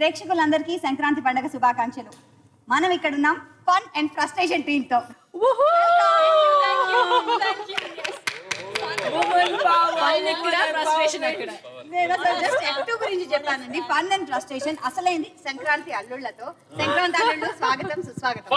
ప్రేక్షకులందరికీ సంక్రాంతి పండుగ శుభాకాంక్షలు మనం ఇక్కడ ఉన్నాం ఫన్ అండ్ ఫ్రస్ట్రేషన్ టీమ్ తో నేను అసలు just F2 గురించి చెప్పానండి ఫన్ అండ్ ఫ్రస్ట్రేషన్ అసలైంది సంక్రాంతి అల్లుళ్ళతో సంక్రాంతి అల్లుళ్ళు స్వాగతం సుస్వాగతం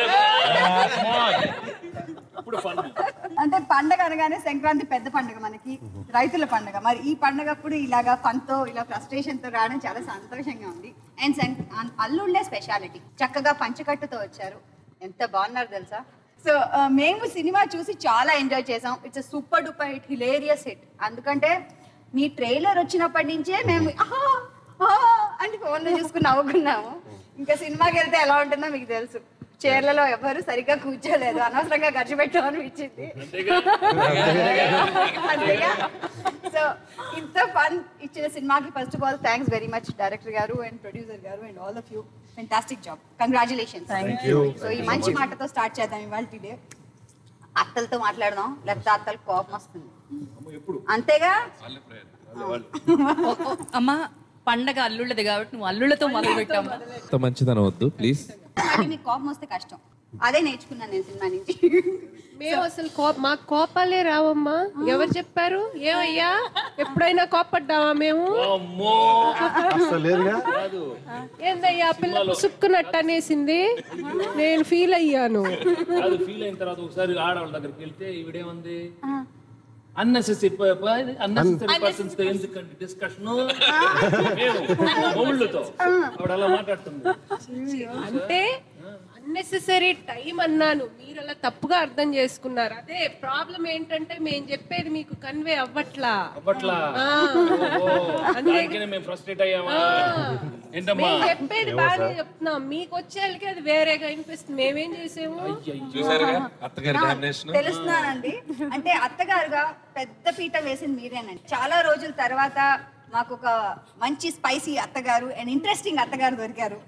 ఇప్పుడు ఫన్ అంటే పండగ అనగానే సంక్రాంతి పెద్ద పండుగ మనకి రైతుల పండుగ మరి ఈ పండగప్పుడు ఇలాగా fun తో ఇలా ఫ్రస్ట్రేషన్ తో రావడం చాలా సంతోషంగా ఉంది అండ్ అల్లుళ్ళే స్పెషాలిటీ చక్కగా పంచకట్టుతో వచ్చారు ఎంత బాగున్నారు తెలుసా సో మేము సినిమా చూసి చాలా ఎంజాయ్ చేసాం it's super duper hit hilarious hit అందుకంటే మీ ట్రైలర్ వచ్చినప్పటి నుంచే మేము ఆహా, ఆహా అని ఫోన్లో చూసుకుని నవ్వుకున్నాము ఇంకా సినిమాకి వెళ్తే ఎలా ఉంటుందో మీకు తెలుసు చీరలలో ఎవరు సరిగ్గా కూర్చోలేదు అనవసరంగా ఖర్చు పెట్టామని ఇచ్చింది అంతేగా సో ఇంత ఫన్ ఇచ్చిన సినిమాకి first of all thanks very much director గారు అండ్ ప్రొడ్యూసర్ గారు and all of you fantastic job congratulations so ఈ మంచి మాటతో స్టార్ట్ చేద్దాం ఇవాళ డే అత్తలతో మాట్లాడదాం లేకపోతే అత్తలకు కోపం వస్తుంది అంతేగా అమ్మ పండగ అల్లుళ్ళది కాబట్టి నువ్వు అల్లుళ్ళతో మొదలు పెట్టాము అంత మంచిదనం వద్దు ప్లీజ్ కానీ మీకు కోపం వస్తే కష్టం అదే నేర్చుకున్నాను నేను సినిమా నుంచి మేము అసలు కో మాకు కోపాలే రావమ్మా ఎవరు చెప్పారు ఏమయ్యా ఎప్పుడైనా కోపడ్డావా మేము అమ్మో అసలు లేదుగా ఏందయ్యా పిల్ల సుక్కునట్టు అనేసింది నేను ఫీల్ అయ్యాను అది ఫీల్ అయిన తర్వాత ఒకసారి ఆడవాళ్ళ దగ్గరికి వెళ్తే ఈవిడేముంది అన్నెసెసరీ అన్నెసెసరీ పర్సన్స్ తో ఎందుకండి డిస్కషన్ మొగుళ్ళతో ఆవిడ అలా మాట్లాడుతుంది అంటే అన్నెసెసరీ టైం అన్నాను మీరు అలా తప్పుగా అర్థం చేసుకున్నారు అదే ప్రాబ్లం ఏంటంటే మేము చెప్పేది మీకు కన్వే అవ్వట్లా అప్పట్లా ఆ. దానికనే మేము ఫ్రస్ట్రేట్ అయ్యామా ఏంటమ్మా మేము చెప్పేది బాగానే చెప్తున్నాం మీకు వచ్చేళ్ళకి అది వేరేగా వినిపిస్తుంది మేమేం చేసాము చూసారుగా అత్తగారి డామినేషన్ తెలుస్తున్నానండి అంటే అత్తగారుగా పెద్ద పీట వేసింది మీరేనండి చాలా రోజుల తర్వాత మాకు ఒక మంచి స్పైసీ అత్తగారు అండ్ ఇంట్రెస్టింగ్ అత్తగారు దొరికారు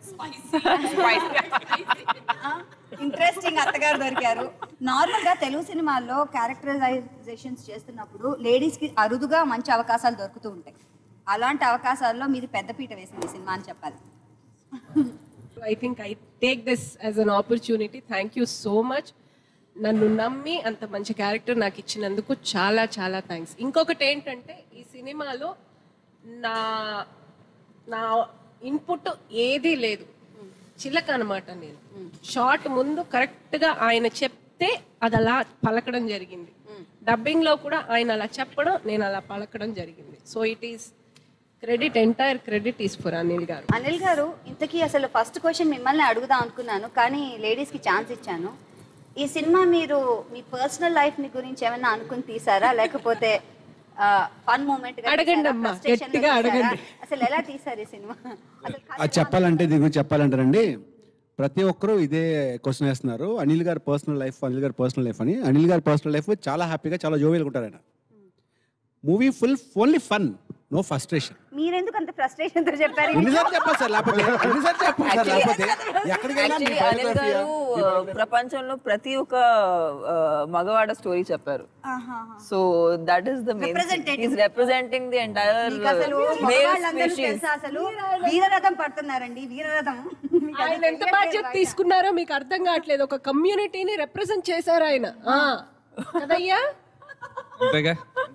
ఇంట్రెస్టింగ్ అత్తగారు దొరికారు నార్మల్ గా తెలుగు సినిమాల్లో క్యారెక్టరైజేషన్స్ చేస్తున్నప్పుడు లేడీస్ కి అరుదుగా మంచి అవకాశాలు దొరుకుతూ ఉంటాయి అలాంటి అవకాశాల్లో మీది పెద్ద పీట వేసింది ఈ సినిమా అని చెప్పాలి I think I take this as an opportunity thank you so much నన్ను నమ్మి అంత మంచి క్యారెక్టర్ నాకు ఇచ్చినందుకు చాలా చాలా థ్యాంక్స్ ఇంకొకటి ఏంటంటే ఈ సినిమాలో నా నా ఇన్పుట్ ఏదీ లేదు చిలక అనమాట నేను షార్ట్ ముందు కరెక్ట్గా ఆయన చెప్తే అది అలా పలకడం జరిగింది డబ్బింగ్ లో కూడా ఆయన అలా చెప్పడం నేను అలా పలకడం జరిగింది so it is credit entire credit is for Anil garu Anil గారు ఇంతకీ అసలు ఫస్ట్ క్వశ్చన్ మిమ్మల్ని అడుగుదాం అనుకున్నాను కానీ లేడీస్ కి ఛాన్స్ ఇచ్చాను ఈ సినిమా మీరు మీ పర్సనల్ లైఫ్ ని గురించి ఏమైనా అనుకుని తీసారా లేకపోతే ఫన్ మూమెంట్ అడగండి అమ్మా, గట్టిగా అడగండి. అసలు ఎలా తీసారు ఈ సినిమా అసలు కథ అది చెప్పాలంటే దీని గురించి చెప్పాలంటారండి ప్రతి ఒక్కరూ ఇదే క్వశ్చన్ వేస్తున్నారు అనిల్ గారి పర్సనల్ లైఫ్ అనిల్ గారి పర్సనల్ లైఫ్ అని అనిల్ గారి పర్సనల్ లైఫ్ చాలా హ్యాపీగా చాలా జోవియల్గా ఉంటారు ఆయన movie full only fun no frustration మీరెందుకు అంత ఫ్రస్ట్రేషన్ తో చెప్పారు ఎన్నిసార్లు చెప్పాలి సార్ లేకపోతే ఎన్నిసార్లు చెప్పాలి సార్ లేకపోతే ఎక్కడికైనా మీ Actually, అనిల్ biography గారు ఆ, ఆ, ప్రపంచంలో ప్రతి ఒక్క ఆ, మగవాడ స్టోరీ చెప్పారు so that is the main Representative. Is representing the entire మీకు అసలు మగవాళ్ళందరూ తెలుసా అసలు వీరరథం పడుతున్నారండి వీరరథం మీకు అది ఆయన ఎంత బాధ్యత తీసుకున్నారో మీకు అర్థం కావట్లేదు ఒక కమ్యూనిటీని రిప్రజెంట్ చేశారు ఆయన ఆ, కదయ్యా అంతేగా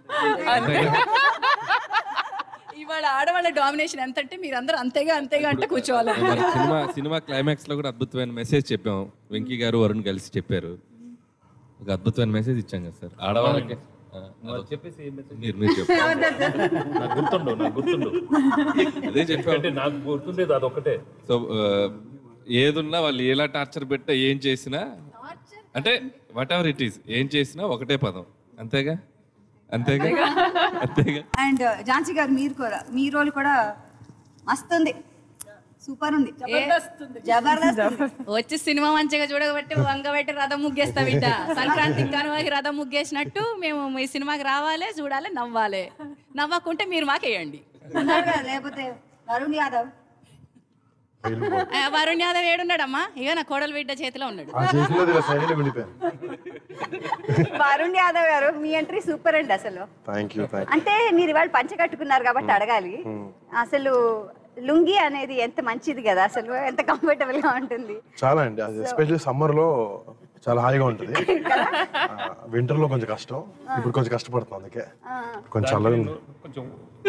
ఇవాళ ఆడవాళ్ళ డామినేషన్ ఎంత అంటే మీరందరూ అంతేగా అంతేగా అంటే కూర్చోవాలి మన సినిమా సినిమా క్లైమాక్స్ లో కూడా అద్భుతమైన మెసేజ్ చెప్పాం వెంకీ గారు వరుణ్ కలిసి చెప్పారు ఒక అద్భుతమైన మెసేజ్ ఇచ్చాం కదా సార్ ఆడవాళ్ళకి ఆ, అదొక- చెప్పేసి ఏం message? మీరు మీరు చెప్పారు నాకు గుర్తుండు నాకు గుర్తుండు అదే చెప్పాం అంటే నాకు గుర్తుండేది అదొక్కటే సో ఏదున్నా వాళ్ళు ఎలా టార్చర్ పెట్టా ఏం చేసినా అంటే వాట్ ఎవర్ ఇట్ ఈస్ ఏం చేసినా ఒకటే పదం అంతేగా అంతేగా అంతేగా అండ్ ఝాన్సీ గారు మీరు కూడా మీ రోల్ కూడా మస్తు ఉంది సూపర్ ఉంది జబర్దస్త్ ఉంది. వచ్చి సినిమా మంచిగా చూడబట్టి వంగబెట్టి రథం ముగ్గేస్తా బిడ్డ సంక్రాంతికి కనుమకి రథం ముగ్గేసినట్టు మేము ఈ సినిమాకి రావాలి చూడాలి నవ్వాలి నవ్వకుంటే మీరు మాకేయండి ఉన్నారు కదా, లేకపోతే వరుణ్ యాదవ్ ఆ, వరుణ్ యాదవ్ ఏడున్నాడమ్మా ఇక నా కోడలు బిడ్డ చేతిలో ఉన్నాడు ఆ చేతిలో ఇలా సైలెంట్ ఉండిపోయాను వరుణ్ యాదవ్ గారు మీ ఎంట్రీ సూపర్ అండి అసలు థ్యాంక్ యూ థ్యాంక్ అంటే మీరు ఇవాళ పంచ కట్టుకున్నారు కాబట్టి అడగాలి అసలు లుంగి అనేది ఎంత మంచిది కదా అసలు ఎంత కంఫర్టబుల్ గా ఉంటుంది చాలా అండి అది ఎస్పెషల్లీ సమ్మర్ లో చాలా హాయిగా ఉంటుంది వింటర్ లో కొంచెం కష్టం ఇప్పుడు కొంచెం కష్టపడుతుంది అందుకే కొంచెం చల్లగా ఉంది కొంచెం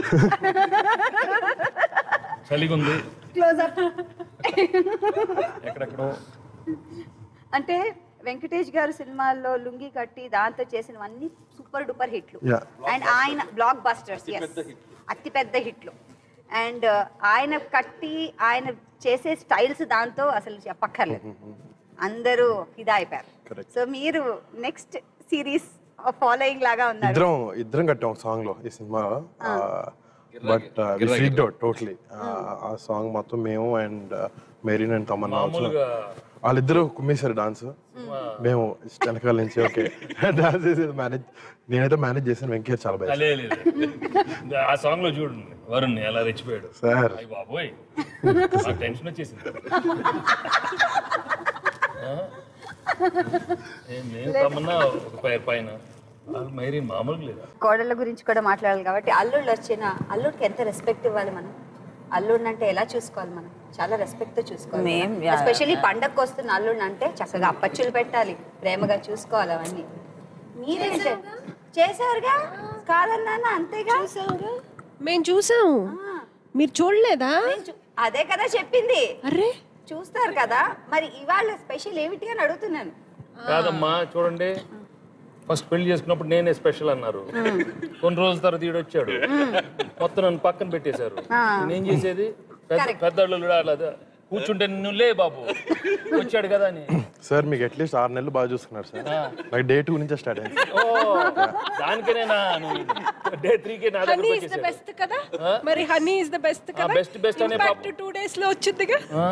చలిగా ఉంది క్లోజ్ అప్ ఎక్కడెక్కడో అంటే వెంకటేష్ గారు సినిమాల్లో లుంగి కట్టి దాంతో చేసినవన్నీ సూపర్ డూపర్ హిట్లు Yeah. అండ్ ఆయన బ్లాక్ బస్టర్స్ అతి పెద్ద హిట్లు అండ్ ఆయన కట్టి ఆయన చేసే స్టైల్స్ దాంతో అసలు చెప్పక్కర్లేదు అందరూ ఫిదా అయిపోయారు Correct. సో మీరు నెక్స్ట్ సిరీస్ ఫాలోయింగ్ లాగా ఉన్నారు ఇద్దరం ఇద్దరం కట్టాం ఒక సాంగ్ లో ఈ సినిమా but we freaked out totally ఆ సాంగ్ మొత్తం మేము and Mehreen and Tamannaah also. మామూలుగా వాళ్ళిద్దరూ కుమ్మేశారు డాన్స్ మేము వెనకాల నుంచి ఓకే డాన్స్ చేసేది మేనేజ్ నేనైతే మేనేజ్ చేశాను వెంకయ్య చాలా బాగా లే, లేదు ఆ సాంగ్ లో చూడండి వరుణ్ ఎలా రెచ్చిపోయాడు సార్ అయ్య బాబోయ్ నాకు టెన్షన్ వచ్చేసింది ఆ? ఏం నేను తమన్నా ఒక పై పైన వాళ్ళు మరి మామూలుగా లేదా కోడళ్ళ గురించి కూడా మాట్లాడాలి కాబట్టి అల్లుళ్ళు వచ్చిన అల్లుడికి ఎంత రెస్పెక్ట్ ఇవ్వాలి మనం అల్లుడిని అంటే ఎలా చూసుకోవాలి మనం చాలా రెస్పెక్ట్ తో చూసుకోవాలి మేం, yeah, ఎస్పెషల్లీ పండగకు వస్తున్న అల్లుడిని అంటే చక్కగా అప్పచ్చులు పెట్టాలి ప్రేమగా చూసుకోవాలి అవన్నీ మీరే చేశారుగా కాదన్నా అంతేగా మేము చూసాము మీరు చూడలేదా నేను చూ- అదే కదా చెప్పింది అరే చూస్తారు కదా మరి ఇవాళ స్పెషల్ ఏమిటి అని అడుగుతున్నాను కాదమ్మా చూడండి ఫస్ట్ పెళ్లి చేసుకున్నప్పుడు నేనే స్పెషల్ అన్నారు కొన్ని రోజుల తర్వాత ఈడు వచ్చాడు మొత్తం నన్ను పక్కన పెట్టేశారు నేనేం చేసేది పెద్ద పెద్దళ్ళు అలా కూర్చుంటే నువ్వు లే బాబు వచ్చాడు కదా అని సార్ మీకు అట్లీస్ట్ ఆరు నెలలు బాగా చూసుకున్నారు సార్ నాకు డే టూ నుంచే స్టార్ట్ అయింది ఓ దానికనే నా డే త్రీకే నా హనీ దగ్గరకు ఇస్ ద వచ్చేసాడు బెస్ట్ కదా మరి హనీ ఇస్ ద బెస్ట్ కదా best, best అనే ఇంపాక్ట్ టూ డేస్ లో వచ్చిందిగా ఆ?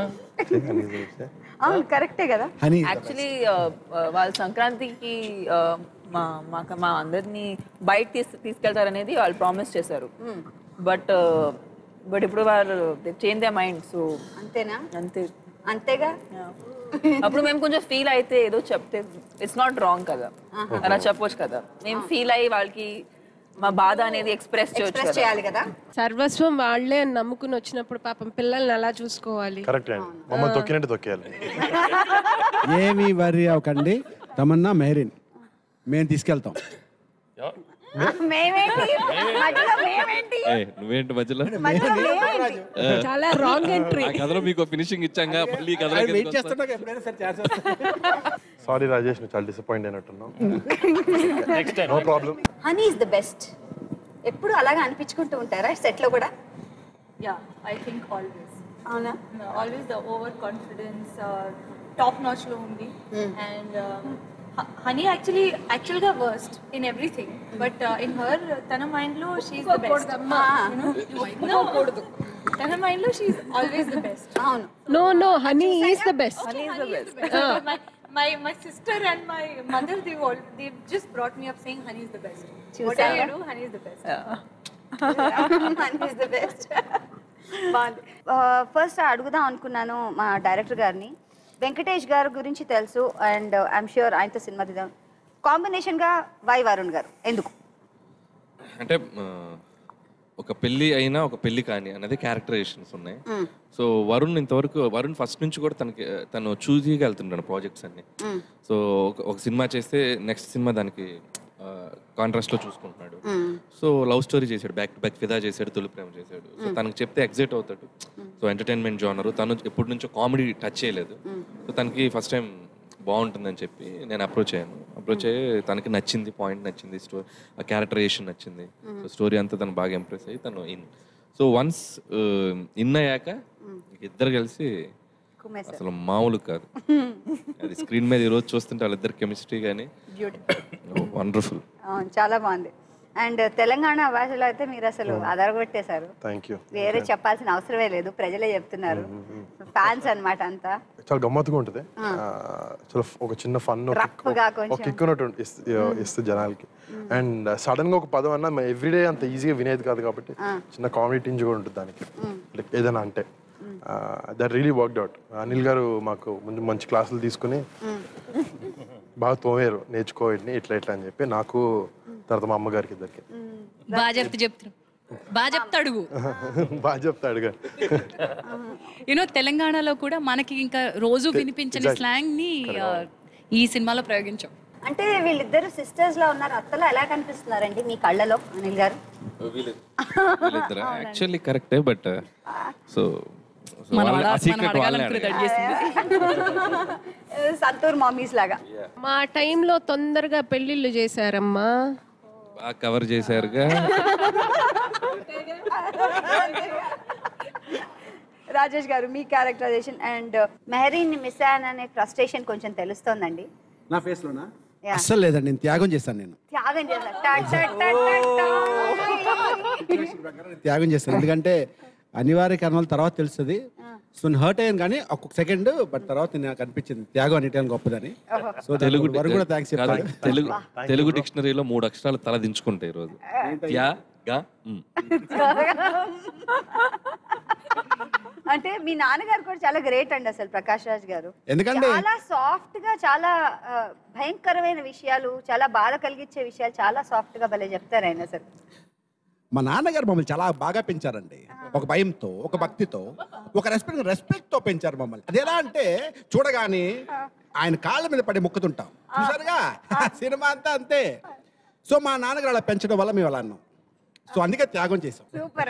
అవును కరెక్టే కదా హనీ యాక్చువల్లీ వాళ్ళ సంక్రాంతికి ఆ, మా మాకు మా అందరినీ బయట తీసు తీసుకెళ్తారనేది వాళ్ళు ప్రామిస్ చేశారు బట్ బట్ ఇప్పుడు వాళ్ళు చేంజ్ ద మైండ్ సో అంతేనా అంతే అంతేగా అప్పుడు మేము కొంచెం ఫీల్ అయితే ఏదో చెప్తే ఇట్స్ నాట్ రాంగ్ కదా అలా చెప్పొచ్చు కదా మేము ఫీల్ అయ్యి వాళ్ళకి మా బాధ అనేది ఎక్స్ప్రెస్ చేయొచ్చు ఎక్స్ప్రెస్ కదా చేయాలి కదా సర్వస్వం వాళ్ళే అని నమ్ముకుని వచ్చినప్పుడు పాపం పిల్లల్ని అలా చూసుకోవాలి కరెక్ట్ అండి మమ్మల్ని తొక్కినట్టు తొక్కేయాలి ఏమీ వరి అవ్వకండి తమన్నా మెహరీన్ మేము తీసుకెళ్తాం యా- మేమేంటి మధ్యలో మేమేంటి ఏ నువ్వేంటి మధ్యలో మధ్యలో మేమేంటి చాలా రాంగ్ ఎంట్రీ ఆ కథలో మీకు ఫినిషింగ్ ఇచ్చాంగా మళ్ళీ ఈ కథలోకి ఎందుకు వెయిట్ వస్తా? చేస్తుండగా ఎప్పుడైనా సరే ఛాన్స్ వస్తుంది సారీ రాజేష్ నువ్వు చాలా డిసప్పాయింట్ అయినట్టున్నావు next time no problem honey is the best ఎప్పుడు అలాగా అనిపించుకుంటూ ఉంటారా సెట్ లో కూడా Yeah, I think always. అవునా No, always the overconfidence, uh, top notch lo undi. And um, H- Honey actually actually got worst in everything. But uh, in her, tana mind lo she's the best. You know? No. Tana mind lo she's always the best. అవును no no honey is the best Honey is the best. my, my my sister and my mother they all they just brought me up saying Honey is the best. Whatever you do, Honey is the best. Honey is the best బాగుంది first అడుగుదాం అనుకున్నాను మా director గారిని వెంకటేష్ గారి గురించి తెలుసు and I'm sure ఆయనతో సినిమా తీద్దాం కాంబినేషన్గా వై వరుణ్ గారు ఎందుకు అంటే ఆ, ఒక పెళ్లి అయినా ఒక పెళ్లి కాని అనేది క్యారెక్టరైజేషన్స్ ఉన్నాయి సో వరుణ్ ఇంతవరకు వరుణ్ ఫస్ట్ నుంచి కూడా తనకి తను చూజ్ వెళ్తుంటాడు ప్రాజెక్ట్స్ అన్ని సో ఒక- ఒక సినిమా చేస్తే నెక్స్ట్ సినిమా దానికి కాంట్రాస్ట్ లో చూసుకుంటున్నాడు సో లవ్ స్టోరీ చేశాడు బ్యాక్ టు బ్యాక్ ఫిదా చేశాడు తొలి ప్రేమ చేశాడు సో తనకి చెప్తే ఎగ్జైట్ అవుతాడు సో ఎంటర్టైన్మెంట్ జోనర్ తను ఎప్పటి నుంచో కామెడీ టచ్ చేయలేదు సో తనకి ఫస్ట్ టైం బాగుంటుందని చెప్పి నేను అప్రోచ్ అయ్యాను అప్రోచ్ అయ్యి తనకి నచ్చింది పాయింట్ నచ్చింది స్టోరీ ఆ క్యారెక్టరైజేషన్ నచ్చింది సో స్టోరీ అంతా తను బాగా ఇంప్రెస్ అయ్యి తను ఇన్ సో వన్స్ ఇన్ అయ్యాక ఇద్దరు కలిసి కుమ్మేశారు అసలు మామూలు కాదు అది స్క్రీన్ మీద ఈరోజు చూస్తుంటే వాళ్ళిద్దరు కెమిస్ట్రీ కానీ వండర్ఫుల్ అవును చాలా బాగుంది అండ్ తెలంగాణ భాషలో అయితే మీరు అసలు అదరగొట్టేశారు థ్యాంక్ యూ వేరే చెప్పాల్సిన అవసరమే లేదు ప్రజలే చెప్తున్నారు ఫ్యాన్స్ అన్నమాట అంతా చాలా గమ్మత్తుగా ఉంటుంది ఆ, చాలా ఒక చిన్న ఫన్ Rough గా కొంచెం. ఒక కిక్ ఉన్నట్టు ఇస్తు- ఇస్తుంది జనాలకి అండ్ సడన్ గా ఒక పదం అన్న ఎవ్రీడే అంత ఈజీగా వినేది కాదు కాబట్టి చిన్న కామెడీ టింజ్ కూడా ఉంటుంది దానికి లైక్ ఏదైనా అంటే that really worked out Anil garu మాకు ముందు మంచి క్లాసులు తీసుకుని బాగా తోమేరు నేర్చుకో వీటిని ఇట్లా ఇట్లా అని చెప్పి నాకు తర్వాత మా అమ్మగారికి ఇద్దరికి బాగా చెప్తే చెప్తున్నాం బాగా చెప్తా అడుగు బాగా చెప్తాడు కదా యూనో తెలంగాణలో కూడా మనకి ఇంకా రోజు వినిపించని exactly. స్లాంగ్ ని ఆ, ఈ సినిమాలో ప్రయోగించాం అంటే వీళ్ళిద్దరు సిస్టర్స్ లా ఉన్నారు అత్తలో ఎలా కనిపిస్తున్నారండి మీ కళ్ళలో అనిల్ గారు వీళ్ళిద్దరు యాక్చువల్లీ కరెక్టే బట్ సో మనం ఆ అడగా- మనం సీక్రెట్ వాళ్ళే అడగాలనుకునేది అడగాలి. అడిగేసింది సంతూర్ మామీస్ లాగా మా టైంలో తొందరగా పెళ్ళిళ్ళు చేశారమ్మా బాగా కవర్ చేశారుగా రాజేష్ గారు మీ క్యారెక్టరైజేషన్ అండ్ మెహరీన్ మిస్ అనే ఫ్రస్ట్రేషన్ కొంచెం తెలుస్తోందండి నా ఫేస్లోనా Yeah. అస్సలు లేదండి నేను త్యాగం చేశాను నేను త్యాగం చేశారు టా, టా, టా, టా, టా. త్యాగం చేస్తాను ఎందుకంటే అనివార్య కారణాల తర్వాత తెలుస్తుంది సో నేను హర్ట్ అయ్యాను కానీ ఒక్కొక్క సెకండ్ బట్ తర్వాత నాకు అనిపించింది త్యాగం అనేటాను గొప్పదని సో తెలుగు వరకు కూడా థ్యాంక్స్ కాదు, చెప్తాను తెలుగు తెలుగు డిక్షనరీలో మూడు అక్షరాలు తల దించుకుంటాయి ఈరోజు త్యా గా మ్. అంటే మీ నాన్నగారు కూడా చాలా గ్రేట్ అండి అసలు ప్రకాష్ రాజ్ గారు ఎందుకంటే- చాలా సాఫ్ట్ గా చాలా ఆ, భయంకరమైన విషయాలు చాలా బాధ కలిగించే విషయాలు చాలా సాఫ్ట్ గా భలే చెప్తారు ఆయన అసలు మా నాన్నగారు మమ్మల్ని చాలా బాగా పెంచారండి ఒక భయంతో ఒక భక్తితో ఒక రెస్పెక్ట్ రెస్పెక్ట్ తో పెంచారు మమ్మల్ని అది ఎలా అంటే చూడగానే ఆయన కాళ్ళ మీద పడి మొక్కుతుంటాం చూసారుగా సినిమా అంతా అంతే సో మా నాన్నగారు అలా పెంచడం వల్ల మేము అలా అన్నాం సో అందుకే త్యాగం చేసాం సూపర్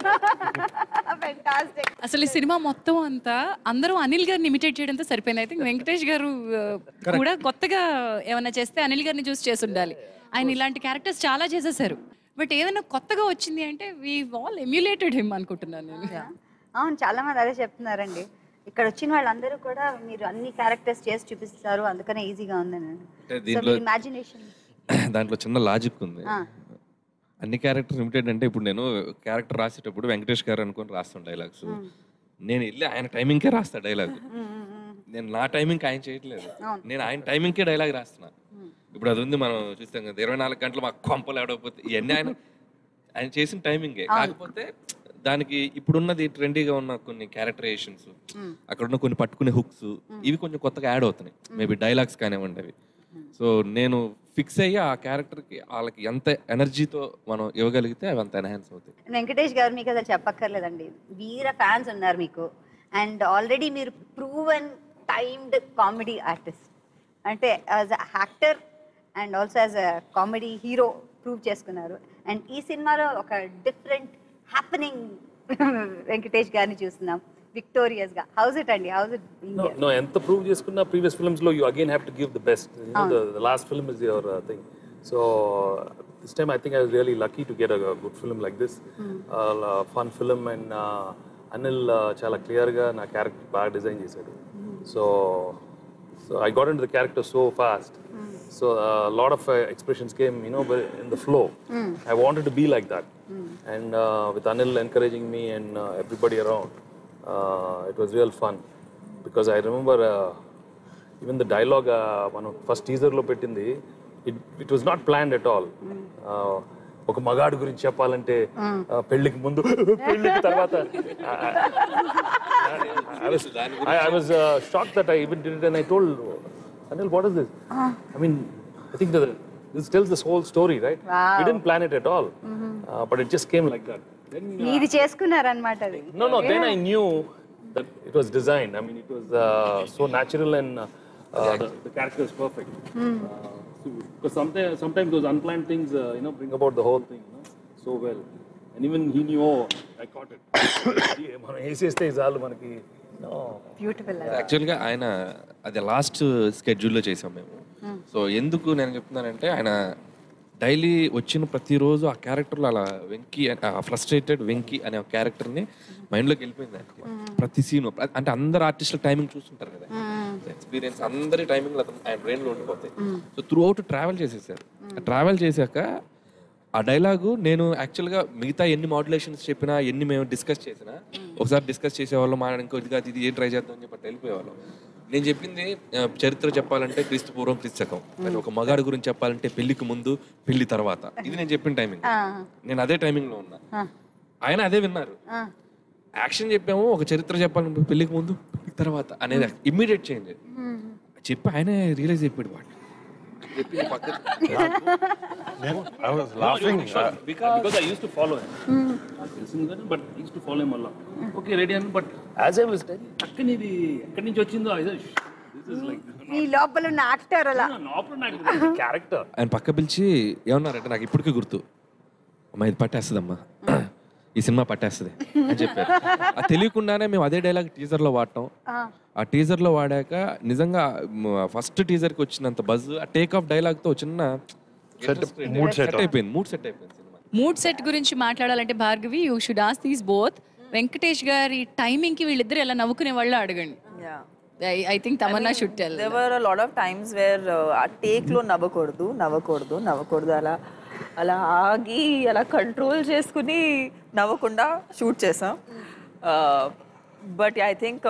ఫెంటాస్టిక్ అసలు ఈ సినిమా మొత్తం అంతా అందరూ అనిల్ గారిని ఇమిటేట్ చేయడంతో సరిపోయింది ఐ థింక్ వెంకటేష్ గారు ఆ, కూడా కొత్తగా ఏమైనా చేస్తే అనిల్ గారిని చూసి చేసి ఉండాలి ఆయన ఇలాంటి క్యారెక్టర్స్ చాలా చేసేసారు బట్ ఏదైనా కొత్తగా వచ్చింది అంటే వీ ఆల్ ఎమ్యులేటెడ్ హిమ్ అనుకుంటున్నాను నేను అవును చాలా మంది అదే చెప్తున్నారండి ఇక్కడ వచ్చిన వాళ్ళందరూ కూడా మీరు అన్ని క్యారెక్టర్స్ చేసి చూపిస్తారు అందుకనే ఈజీగా ఉందని అంటే దీంట్లో ఇమాజినేషన్ దాంట్లో చిన్న లాజిక్ ఉంది అన్ని క్యారెక్టర్ లిమిటెడ్ అంటే ఇప్పుడు నేను క్యారెక్టర్ రాసేటప్పుడు వెంకటేష్ గారు అనుకొని రాస్తాను డైలాగ్స్ నేను వెళ్ళి ఆయన టైమింగ్కే రాస్తా డైలాగ్ నేను నా టైమింగ్ ఆయన చేయట్లేదు నేను ఆయన టైమింగ్కే డైలాగ్ రాస్తున్నా ఇప్పుడు అది ఉంది మనం చూస్తాం కదా ఇరవై నాలుగు గంటలు మాకు కొంపలు ఆడకపోతే ఇవన్నీ ఆయన ఆయన చేసిన టైమింగే కాకపోతే దానికి ఇప్పుడున్నది ట్రెండీగా ఉన్న కొన్ని క్యారెక్టరైజేషన్స్ అక్కడ ఉన్న కొన్ని పట్టుకునే హుక్స్ ఇవి కొంచెం కొత్తగా యాడ్ అవుతున్నాయి మేబీ డైలాగ్స్ కానివ్వండి అవి సో నేను ఫిక్స్ అయ్యి ఆ క్యారెక్టర్కి వాళ్ళకి ఎంత ఎనర్జీతో మనం ఇవ్వగలిగితే అవి అంత ఎన్హాన్స్ అవుతాయి వెంకటేష్ గారు మీకు అసలు చెప్పక్కర్లేదండి వీర ఫ్యాన్స్ ఉన్నారు మీకు అండ్ ఆల్రెడీ మీరు ప్రూవెన్ టైమ్డ్ కామెడీ ఆర్టిస్ట్ అంటే as a actor and also as a comedy hero prove చేసుకున్నారు అండ్ ఈ సినిమాలో ఒక డిఫరెంట్ హ్యాపెనింగ్ వెంకటేష్ గారిని చూస్తున్నాం విక్టోరియస్ గా హౌస్ ఇట్ అండి హౌస్ ఇట్ No, no, ఎంత ప్రూవ్ చేసుకున్న ప్రీవియస్ ఫిల్మ్స్ లో you again have to give the best the last film is your thing so this time I think I was really lucky to get a good film like this fun film and Anil చాలా క్లియర్గా నా character బాగా design చేశాడు so so I got in the character so fast so lot of expressions came you know in the flow I wanted to be like that and with Anil encouraging me and uh, everybody around uh, it was real fun because I remember uh, even the dialogue uh, మనం first టీజర్లో పెట్టింది it it was not planned at all ఒక మగాడు గురించి చెప్పాలంటే uh, పెళ్ళికి ముందు పెళ్ళికి తర్వాత I was shock that I even did and I told Anil what is this I mean I think this tells this whole story right we didn't plan it at all but it just came like that then మీది చేసుకున్నారన్నమాట అది No, no. Then I knew that it was designed. I mean, it was uh, so natural and uh, uh, the, the character is perfect. Uh, so, because sometimes, sometimes those unplanned things, uh, you know, bring about the whole thing, you know, so well. And even he knew, oh, I caught it. మనం వేసేస్తే చాలు మనకి no. Beautiful యాక్చువల్గా ఆయన అది last స్కెడ్యూల్లో చేసాం మేము so ఎందుకు నేను చెప్తున్నానంటే ఆయన డైలీ వచ్చిన ప్రతిరోజు ఆ క్యారెక్టర్లో అలా వెంకీ ఫ్రస్ట్రేటెడ్ వెంకీ అనే ఒక క్యారెక్టర్ని మైండ్లోకి వెళ్ళిపోయింది ఆయనకి ప్రతి సీన్ అంటే అందరు ఆర్టిస్టుల టైమింగ్ చూస్తుంటారు కదా ఎక్స్పీరియన్స్ అందరి టైమింగ్ ఆయన బ్రెయిన్లో ఉండిపోతాయి సో త్రూ అవుట్ ట్రావెల్ చేసేసారు ట్రావెల్ చేశాక ఆ డైలాగు నేను యాక్చువల్గా మిగతా ఎన్ని మాడ్యులేషన్స్ చెప్పినా ఎన్ని మేము డిస్కస్ చేసినా ఒకసారి డిస్కస్ చేసేవాళ్ళం మా ఇంకో ఇది కాదు ఇది ఏం ట్రై చేద్దాం అని చెప్పి వెళ్ళిపోయేవాళ్ళం నేను చెప్పింది ఆ, చరిత్ర చెప్పాలంటే క్రీస్తు పూర్వం క్రీస్తు శకం కానీ ఒక మగాడు గురించి చెప్పాలంటే పెళ్లికి ముందు పెళ్లి తర్వాత ఇది నేను చెప్పిన టైమింగ్ నేను అదే టైమింగ్లో ఉన్నా ఆయన అదే విన్నారు యాక్షన్ చెప్పాము ఒక చరిత్ర చెప్పాలంటే పెళ్లికి ముందు పెళ్లికి తర్వాత అనేది ఇమ్మీడియట్ చేంజ్ చెప్పి ఆయన రియలైజ్ అయిపోయాడు వాడు చెప్పింది పక్కన I was laughing because I use to follow తెలిసింది కానీ బట్ యూస్ టు ఫాలో మళ్ళా ఓకే రెడీ అని బట్ యాజ్ ఐ వాస్ అక్కడ ఇది ఎక్కడి నుంచి వచ్చిందో దిస్ ఇస్ లైక్ నీ లోపల ఉన్న యాక్టర్ అలా లోపల నాకు క్యారెక్టర్ ఆయన పక్క పిలిచి ఏమన్నారంటే నాకు ఇప్పటికీ గుర్తు అమ్మా ఇది పట్టేస్తుందమ్మా ఈ సినిమా పట్టేస్తుంది అని చెప్పారు అది తెలియకుండానే మేము అదే డైలాగ్ టీజర్లో వాడటం ఆ టీజర్లో వాడాక నిజంగా ఫస్ట్ టీజర్కి వచ్చినంత బజ్ ఆ టేక్ ఆఫ్ డైలాగ్తో చిన్న mood set సెట్ అయిపోయింది మూడ్ సెట్ అయిపోయింది సినిమా మూడ్ సెట్ గురించి మాట్లాడాలంటే Bhargavi you should ask these both Venkatesh గారి టైమింగ్ కి వీళ్ళిద్దరు ఎలా నవ్వుకునే వాళ్ళు అడగండి Yeah. I think Tamannaah should tell there were a lot of times where uh, ఆ టేక్ లో నవ్వకూడదు నవ్వకూడదు నవ్వకూడదు అలా అలా ఆగి అలా కంట్రోల్ చేసుకుని నవ్వకుండా షూట్ చేసాం but I think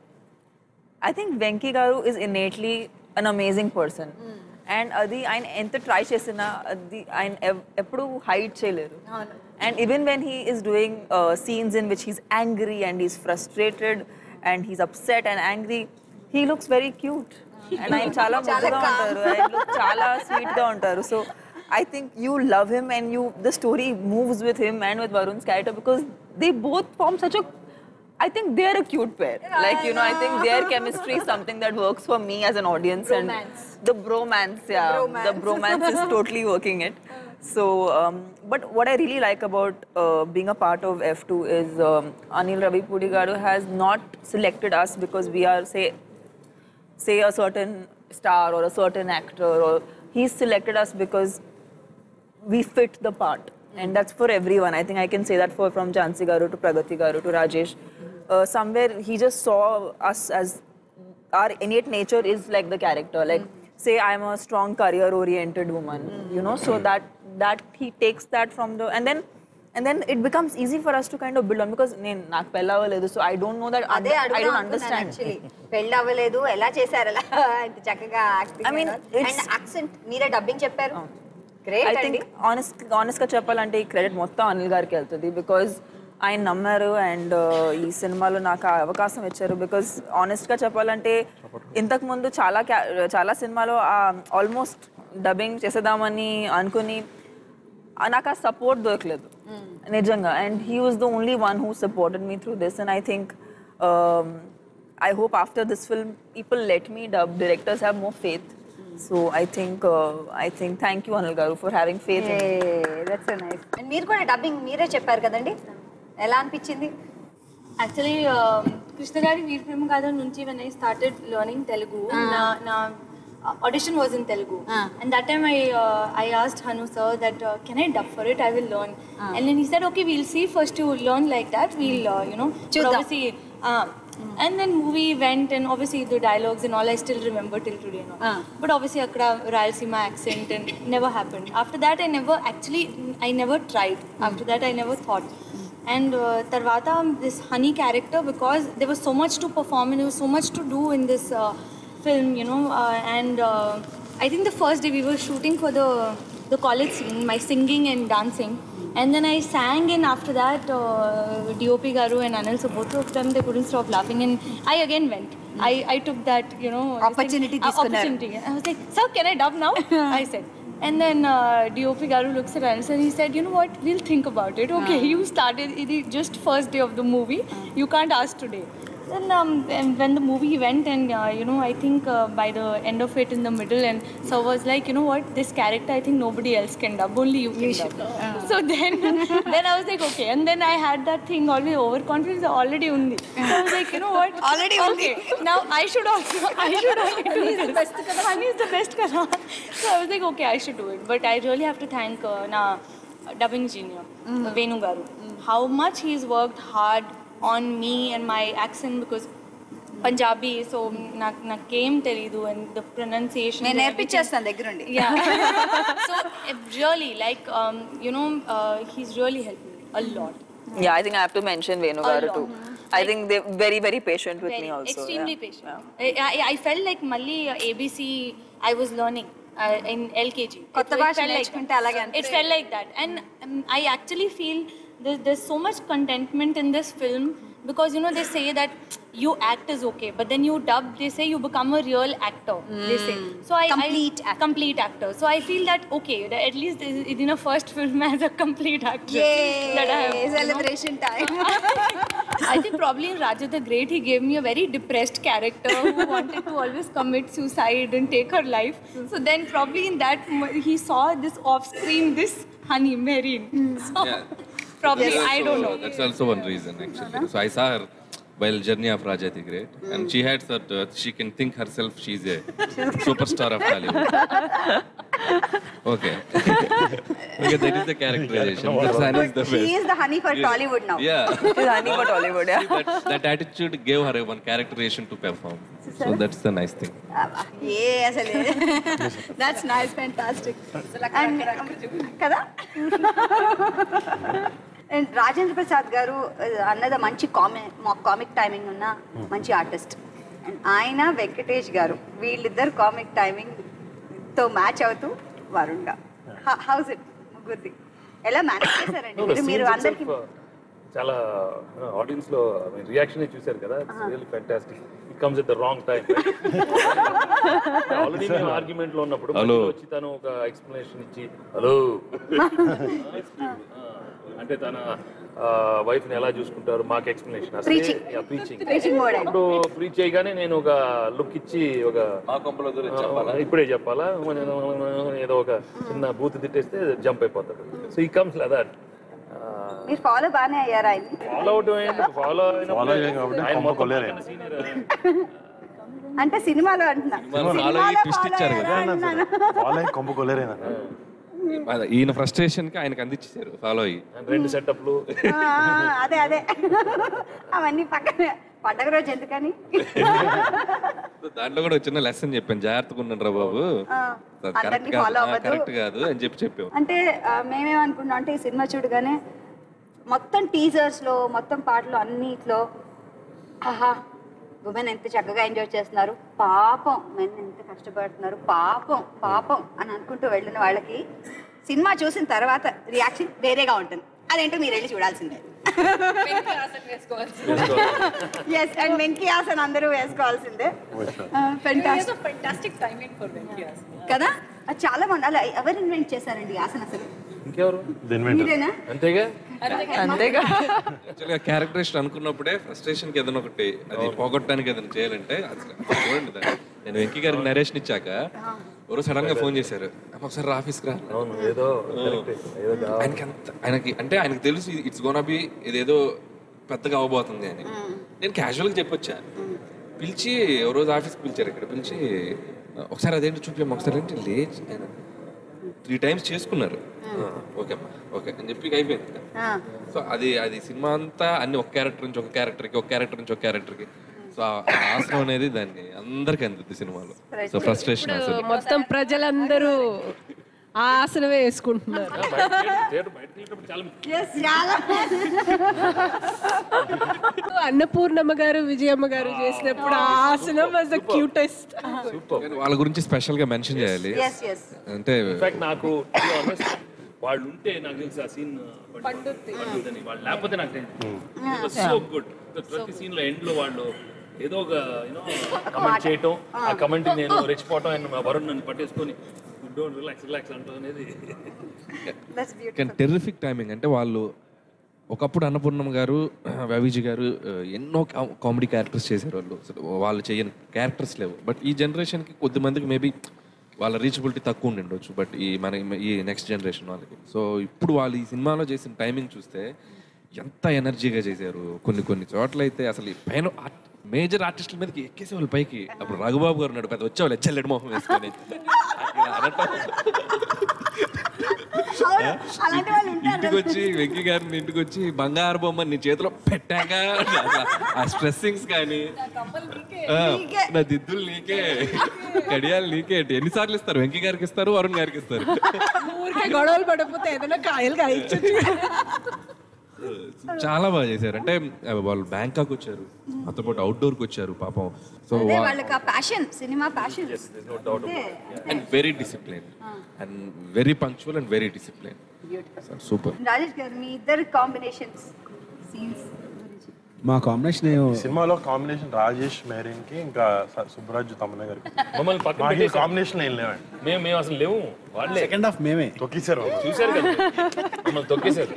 I think Venky garu is innately an amazing person and అది ఆయన ఎంత ట్రై చేసినా అది ఆయన ఎవ్- ఎప్పుడు హైడ్ చేయలేరు and even when he is doing scenes in which he's angry and he's frustrated and he's upset and angry he looks very cute and ఆయన చాలా ముద్దుగా ఉంటారు ఆయన look చాలా స్వీట్ గా ఉంటారు so I think you love him and you the story moves with him and with Varun's character because they both form such a I think they're a cute pair. like, you know, I think their chemistry is something that works for me as an audience. And the bromance, yeah. The bromance is totally working it. So, um, but what I really like about uh, being a part of F2 is um, Anil Ravi Pudigaru has not selected us because we are, say, say a certain star or a certain actor, or he's selected us because we fit the part. And that's for everyone. I think I can say that for from Jansi Garu to Pragati Garu to Rajesh. Uh, somewhere he just saw us as our innate nature is like the character. Like say I'm a strong career oriented woman, you know, so that that he takes that from the and then and then it becomes easy for us to kind of build on because నేను నాకు పెళ్ళి అవ్వలేదు so I don't know that అదే I అడుగుదాం don't అనుకున్నాను understand actually పెళ్ళి అవ్వలేదు ఎలా చేశారు అలా అంత చక్కగా I mean, acting it's- and accent మీరే డబ్బింగ్ చెప్పారు ఐ గ్రేట్ అండి థింక్ ఆనెస్ట్ ఆనెస్ట్గా చెప్పాలంటే ఈ క్రెడిట్ మొత్తం అనిల్ గారికి వెళ్తుంది బికాజ్ ఆయన నమ్మారు అండ్ ఈ సినిమాలో నాకు ఆ అవకాశం ఇచ్చారు బికాజ్ ఆనెస్ట్గా చెప్పాలంటే ఇంతకు ముందు చాలా క్యా- చాలా సినిమాలో ఆల్మోస్ట్ డబ్బింగ్ చేసేద్దామని అనుకుని ఆ నాకు ఆ సపోర్ట్ దొరకలేదు నిజంగా and he was the only one who supported me through this and I think I hope after this film people let me dub directors have more faith so I think I think thank you Anil garu for having faith that's nice and మీరు కూడా dubbing మీరే చెప్పారు కదండి ఎలా అనిపించింది actually Krishna గారి వీర ప్రేమ గాథ నుంచి when I started learning Telugu నా నా audition was in Telugu and that time I uh, I asked Hanu sir that uh, can I dub for it I will learn and then he said okay we'll see first you learn like that we'll uh, you know but Chuddam. obviously uh, and then movie went and obviously the dialogues and all I still remember till today you know. but obviously akkada Rayalaseema accent and never happened after that I never actually I never tried after that I never thought and uh, Tarvata, this honey character, because there was so much to perform and there was so much to do in this uh, film, you know. Uh, and uh, I think the first day we were shooting for the the college scene, my singing and dancing. And then I sang, and after that, uh, DOP Garu and Anil, so both of them, they couldn't stop laughing. And I again went. I, I took that, you know, this thing- Opportunity uh, తీసుకున్నారు. opportunity. I was like, sir, can I dub now? I said. And then uh, DOP Garu looks at us and he said, you know what, we'll think about it. Okay, you started it is just first day of the movie. You can't ask today. Then um, and when the movie went and uh, you know, I think uh, by the end of it in the middle and so was like, you know what, this character I think nobody else can dub, only you can dub. So then, then I was like, okay. And then I had that thing always overconfidence already undi. So I was like, you know what, Already undi. okay. Now I should also, I should also do He's the this. best kada. Honey is the best kada. So I was like, okay, I should do it. But I really have to thank uh, na dubbing genius, Venu Garu. How much he's worked hard on me and my accent because Punjabi, so నాకు నాకేం తెలీదు and the pronunciation. నేను and నేర్పించేస్తాను దగ్గరుండి yeah. so it really, like, um, you know, uh, he's really helped me a lot. Yeah, I think I have to mention Venu A Garu lot. too. I think they're very, very patient with Very, me also. extremely yeah. patient. I, I, I felt like Malli uh, ABC, I was learning uh, in LKG. కొత్త It- it భాష felt like నేర్చుకుంటే that. అలాగే It అనిపిస్తుంది. felt like that. And um, I actually feel there's, there's so much contentment in this film because you know they say that you act is okay, but then you dub, they say you become a real actor. They say so. I Complete I, complete actor. So I feel that okay, that at least in a first film as a complete actor that I have you know. Celebration time I think probably in Raja the Great, he gave me a very depressed character who wanted to always commit suicide and take her life. So then, probably in that, mo- he saw this off screen, this honey, Marine. So Yeah. probably, I don't know. That's also one reason actually. So I saw her while Journey of Raja the Great, and she had that uh, she can think herself she's a superstar of Hollywood. okay. okay, that is the characterization. That's Annie's the she best. Is the honey for Tollywood now Yeah. She's honey for Tollywood, yeah. See, that, that attitude gave her a one characterization to perform. So that's the nice thing. ఏ అసలు that's nice fantastic కదా and Rajendra Prasad garu uh, అన్నది మంచి కామి comic timing ఉన్న మంచి artist and ఆయన వెంకటేష్ గారు వీళ్ళిద్దరు కామిక్ టైమింగ్ తో మ్యాచ్ అవుతూ వరుణ్ గా హౌస్ ఇట్ ముగ్గురిది ఎలా మేనేజ్ చేశారండి మీరు మీరు అందరికి చాలా ఆడియన్స్ లో రియాక్షన్ చూశారు కదా really fantastic it comes at the wrong time already మేము ఆర్గ్యుమెంట్ లో ఉన్నప్పుడు Hello. మధ్యలో వచ్చి తను ఒక ఎక్స్ప్లెనేషన్ ఇచ్చి హలో అంటే తన వైఫ్ ని ఎలా చూసుకుంటారు మాకు explanation Preaching. Preaching Preaching mode. ఇప్పుడు ప్రీచ్ చేయగానే నేను ఒక లుక్ ఇచ్చి ఒక ఆ, ఇప్పుడే చెప్పాలా నేను ఏదో ఒక చిన్న బూత్ తిట్టేస్తే జంప్ అయిపోతాడు సో ఈ కమ్స్ దట్ మీరు ఫాలో బాగానే అయ్యారా ఆయన్ని ఫాలో అవుట్ ఫాలో Follow అయ్యాం కాబట్టి ఆయన కొమ్మ మొత్తం కొల్లేరు. పక్కన senior. అంటే సినిమాలో అంటున్నా సినిమాలో follow అయ్యి twist follow ఇచ్చారు అయ్యారా కదా. అంటున్నాను. వాళ్ళే కొంప కొలేరేనా అదే, ఈయన ఫ్రస్ట్రేషన్ కి ఆయనకు అందించేశారు ఫాలో అయ్యి రెండు సెటప్లు ఆ, ఆ, అదే అదే అవన్నీ పక్కన పండగ రోజు ఎందుకని దాంట్లో కూడా ఒక చిన్న లెసన్ చెప్పాను జాగ్రత్తగా ఉండండి రా బాబు ఆ, కరెక్ట్ అందరినీ కాదు follow అవ్వద్దు. కరెక్ట్ కాదు అని చెప్పి చెప్పాము అంటే ఆ, మేమేమనుకున్నాం అంటే ఈ సినిమా చూడగానే మొత్తం టీజర్స్లో మొత్తం పాటలు అన్నిట్లో ఆహా ఉమెన్ ఎంత చక్కగా ఎంజాయ్ చేస్తున్నారు పాపం మెన్ ఎంత కష్టపడుతున్నారు పాపం పాపం అని అనుకుంటూ వెళ్ళిన వాళ్ళకి సినిమా చూసిన తర్వాత రియాక్షన్ వేరేగా ఉంటుంది అదేంటో మీరు వెళ్ళి చూడాల్సిందే ఎస్ అండ్ వెంకీ ఆసన్ అందరూ వేసుకోవాల్సిందే fantastic fantastic timing for Venki కదా అది చాలా బాగుంది అలా ఎవరు ఇన్వెంట్ చేశారండి ఈ ఆసన్ అసలు ఇంకెవరు మీరేనా అంతేగా అంతేగా యాక్చువల్గా క్యారెక్టరేషన్ అనుకున్నప్పుడే ఫ్రస్ట్రేషన్ కి ఏదైనా ఒకటి అది పోగొట్టడానికి ఏదైనా చేయాలంటే అసలు అసలు చూడండి దాన్ని. నేను వెంకీ గారికి నరేషన్ ఇచ్చాక ఎవరో సడన్ గా ఫోన్ చేశారు "అమ్మ, ఒకసారి ఆఫీస్కి రా అవును ఏదో correct. ఏదో కావాలి. ఆయనకి అంత ఆయనకి అంటే ఆయనకి తెలుసు ఇట్స్ గోనా బి ఇదేదో పెద్దగా అవ్వబోతుంది అని నేను క్యాజువల్గా చెప్పొచ్చా పిలిచి ఓ రోజు ఆఫీస్కి పిలిచారు ఇక్కడ పిలిచి ఒకసారి అదేంటి చూపించాము ఒకసారి ఏంటి లేచి ఆయన త్రీ టైమ్స్ చేసుకున్నారు ఓకే అమ్మా ఓకే అని చెప్పి అయిపోయింది సో అది అది సినిమా అంతా అన్ని ఒక క్యారెక్టర్ నుంచి ఒక క్యారెక్టర్కి ఒక క్యారెక్టర్ నుంచి ఒక క్యారెక్టర్కి సో ఆ ఆసనం అనేది దాన్ని అందరికీ అందుద్ది సినిమాలో సో ఫ్రస్ట్రేషన్ అసలు మొత్తం ప్రజలందరూ ఆ ఆసనమే వేసుకుంటున్నారు థియేటర్ బయటకు వెళ్ళేటప్పుడు చాలా ఎస్ చాలా అన్నపూర్ణమ్మ గారు విజయమ్మ గారు చేసినప్పుడు ఆ ఆసనం వాజ్ ద క్యూటెస్ట్ వాళ్ళ గురించి స్పెషల్ గా మెన్షన్ చేయాలి ఎస్ ఎస్ అంటే ఇన్ఫాక్ట్ నాకు to be honest, వాళ్ళు ఉంటే నాకు తెలిసి ఆ సీన్ పండుద్దని వాళ్ళు లేకపోతే నాకు సో గుడ్ ప్రతి సీన్ లో ఎండ్ లో వాళ్ళు ఏదో ఒక యూనో కమెంట్ చేయటం ఆ కమెంట్ నేను రెచ్చిపోవటం అండ్ మా వరుణ్ నన్ను పట్టేసుకొని డోంట్ రిలాక్స్ రిలాక్స్ అంటాం అనేది దట్స్ బ్యూటిఫుల్ కానీ టెర్రిఫిక్ టైమింగ్ అంటే వాళ్ళు ఒకప్పుడు అన్నపూర్ణమ్మ గారు రవిజీ గారు ఆ, ఎన్నో కామెడీ క్యారెక్టర్స్ చేశారు వాళ్ళు అసలు వాళ్ళు చేయని క్యారెక్టర్స్ లేవు బట్ ఈ జనరేషన్కి కొద్ది మందికి మేబీ వాళ్ళ రీచబిలిటీ తక్కువ ఉండి ఉండొచ్చు బట్ ఈ మన ఈ నెక్స్ట్ జనరేషన్ వాళ్ళకి సో ఇప్పుడు వాళ్ళు ఈ సినిమాలో చేసిన టైమింగ్ చూస్తే ఎంత ఎనర్జీగా చేశారు కొన్ని కొన్ని చోట్ల అయితే అసలు ఈ పైన మేజర్ ఆర్టిస్టుల మీదకి ఎక్కేసే వాళ్ళు పైకి అప్పుడు రఘుబాబు గారు ఉన్నాడు పెద్ద వచ్చేవాళ్ళు ఎచ్చల్లెడు మొహం వేసుకొని ఇలా అనటం అలాంటి వాళ్ళు ఉంటారు ఇంటికి వచ్చి వెంకీ గారిని ఇంటికి వచ్చి బంగారు బొమ్మ నీ చేతిలో పెట్టాక అసలు ఆ స్ట్రెస్సింగ్స్ కానీ ఆ, నా దిద్దులు నీకే కడియాలు నీకే అంటే ఎన్నిసార్లు ఇస్తారు వెంకీ గారికి ఇస్తారు వరుణ్ గారికి ఇస్తారు ఊరికే గొడవలు పడకపోతే ఏదైనా కాయలు కాయచ్చు చాలా బాగా చేశారు అంటే ఆ, వాళ్ళు బ్యాంకాక్ వచ్చారు మాతో పాటు అవుట్డోర్కి వచ్చారు పాపం సో అదే వాళ్ళకి ఆ passion cinema passion and very discipline and very punctual and very discipline super Rajesh garu మీ ఇద్దరు కాంబినేషన్స్ సీన్స్ గురించి మా కాంబినేషన్ సినిమాలో కాంబినేషన్ రాజేష్ మెహరీన్ కి ఇంకా స- సుబ్బరాజు తమన్నా గారికి మమ్మల్ని పక్కన మాకు పెట్టేశారు. కాంబినేషన్ ఏం లేవండి మేము మేము అసలు లేవు వాళ్ళే సెకండ్ హాఫ్ మేమే తొక్కిసారు మమ్మల్ని. చూశారు కదా మమ్మల్ని తొక్కేశారు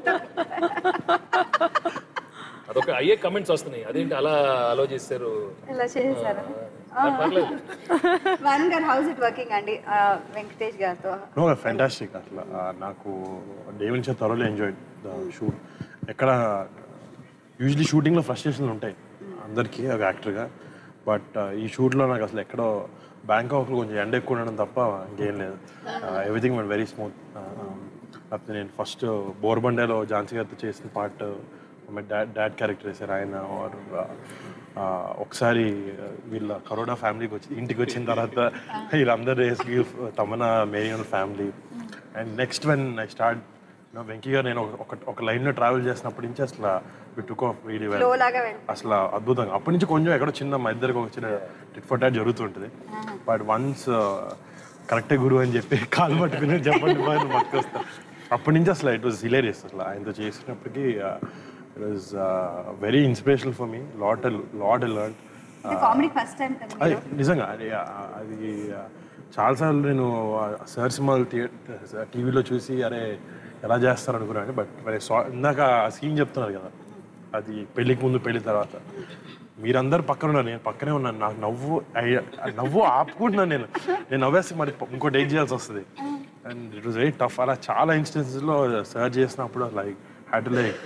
అదొక అయ్యే కమెంట్స్ వస్తున్నాయి అదేంటి అలా అలో చేశారు ఇలా చేశారు ఆ, పర్లేదు వరుణ్ గారు హౌస్ ఇట్ వర్కింగ్ అండి ఆ, వెంకటేష్ గారితో నో ఫెంటాస్టిక్ అసలు ఆ, నాకు డే నుంచి థరోలీ ఎంజాయ్ ద షూట్ ఎక్కడ యూజువలీ షూటింగ్లో ఫ్రస్ట్రేషన్లు ఉంటాయి అందరికీ ఒక యాక్టర్గా బట్ ఈ షూట్లో నాకు అసలు ఎక్కడో బ్యాంకాక్లో కొంచెం ఎండ ఎక్కువ ఉండడం తప్ప ఇంకేం లేదు ఎవ్రీథింగ్ వన్ వెరీ స్మూత్ లేకపోతే నేను ఫస్ట్ బోర్బండేలో ఝాన్సీ గారితో చేసిన పార్ట్ డాడ్ డాడ్ క్యారెక్టర్ వేశారు ఆయన or, ఆ, ఒకసారి వీళ్ళ కరోడా ఫ్యామిలీకి వచ్చి ఇంటికి వచ్చిన తర్వాత వీళ్ళందరూ వేసి Tamanna Mehreen family and next when I start Venky garu నేను ఒక ఒక లైన్లో ట్రావెల్ చేసినప్పటి నుంచి అసలు టుక్ ఆఫ్ వీడియో Flow లాగా వెళ్ళి అసలు అద్భుతంగా అప్పటి నుంచి కొంచెం ఎక్కడో చిన్న మా ఇద్దరికి ఒక చిన్న టిట్ ఫర్ టాట్ జరుగుతుంటుంది బట్ వన్స్ కరెక్టే గురువు అని చెప్పి కాలు పట్టుకుని చెప్పండి బాగా పట్టుకొస్తా అప్పటి నుంచి అసలు ఇట్ వాజ్ హిలేరియస్ అసలు ఆయనతో చేసినప్పటికీ it was very inspirational for me lot lot learn comedy first time కదా అది నిజంగా అది ఆ, అది ఆ, చాలాసార్లు నేను సార్ సినిమాలు టీవీలో చూసి అరే ఎలా చేస్తారు అనుకున్నాను బట్ మరి సా- ఇందాక ఆ సీన్ చెప్తున్నారు కదా అది పెళ్ళికి ముందు పెళ్లి తర్వాత మీరందరు పక్కన ఉన్నారు నేను పక్కనే ఉన్నాను నాకు నవ్వు అయ్య- ఆ నవ్వు ఆపుకుంటున్నాను నేను నేను నవ్వేస్తే మరి ఇంకో డేట్ చేయాల్సి వస్తుంది and it was very tough అలా చాలా ఇన్స్టెన్సెస్లో సర్చ్ చేసినప్పుడు like had to like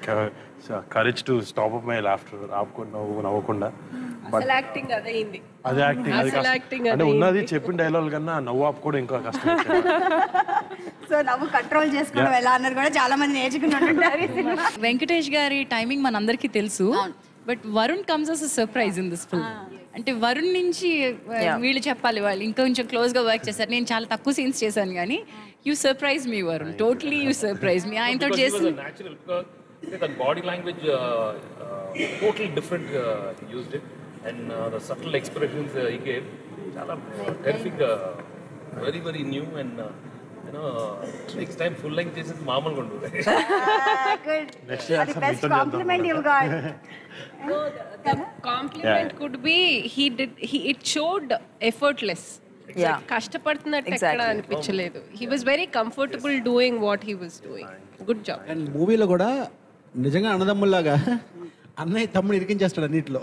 courage to stop up my laughter ఆపుకుని నవ్వు నవ్వకుండా బట్ అసలు యాక్టింగ్ అదైంది అది యాక్టింగ్ అది అసలు కష్టం. acting అంటే అదే ఉన్నది చెప్పిన డైలాగ్ కన్నా నవ్వు ఆపుకోవడం ఇంకా కష్టం సో నవ్వు కంట్రోల్ చేసుకోవడం ఎలా అన్నది కూడా చాలా మంది నేర్చుకున్నట్టుంటారు ఈ సినిమా వెంకటేష్ గారి టైమింగ్ మనందరికీ తెలుసు but Varun comes as surprise in this film అంటే వరుణ్ నుంచి uh, వీళ్ళు చెప్పాలి వాళ్ళు ఇంకా కొంచెం క్లోజ్ గా వర్క్ చేశారు నేను చాలా తక్కువ సీన్స్ చేశాను కానీ you surprise me Varun totally you surprise me ఆయనతో చేసి న్యాచురల్ తన body language total different used it and the subtle expressions ఈ గేవ్ చాలా terrific very very new and you know next time full length చేసేది మామూలుగా ఉండదు గుడ్ Next year అది some best మీతో చేద్దాం compliment you got compliment could be he did he it showed effortless Yeah. కష్టపడుతున్నట్టు ఎక్కడ Exactly. అనిపించలేదు he was very comfortable doing what he was doing good job and మూవీలో కూడా నిజంగా అన్నదమ్ముల్లాగా అన్నయ్య తమ్ముడు ఇరికించేస్తాడు అన్నింటిలో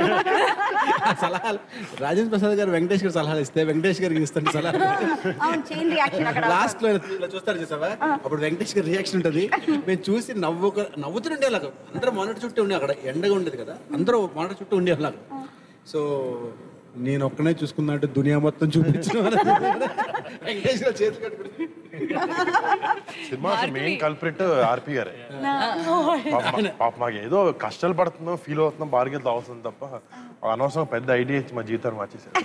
సలహాలు రాజేంద్ర ప్రసాద్ గారు వెంకటేష్ గారు సలహాలు ఇస్తే వెంకటేష్ గారికి ఇస్తాడు సలహాలు అవును చైన్ రియాక్షన్ అక్కడ లాస్ట్ లో ఇలా చూస్తారు చూసావా అప్పుడు వెంకటేష్ గారి రియాక్షన్ ఉంటుంది మేము చూసి నవ్వు నవ్వుతుండే అలాగ అందరూ మానిటర్ చుట్టూ ఉండే అక్కడ ఎండగా ఉండేది కదా అందరూ మానిటర్ చుట్టూ ఉండే అలాగ సో నేను ఒక్కనే చూసుకున్నట్టు దునియా మొత్తం చూపించిన వెంకటేష్ గారు చేతులు కట్టుకుని సినిమా మెయిన్ కల్ప్రిట్ ఆర్పి గారే పాప పాప మాకు ఏదో కష్టాలు పడుతున్నాం ఫీల్ అవుతున్నాం బార్గెట్ అవసరం తప్ప అనవసరం పెద్ద ఐడియా ఇచ్చి మా జీవితాన్ని మార్చేసారు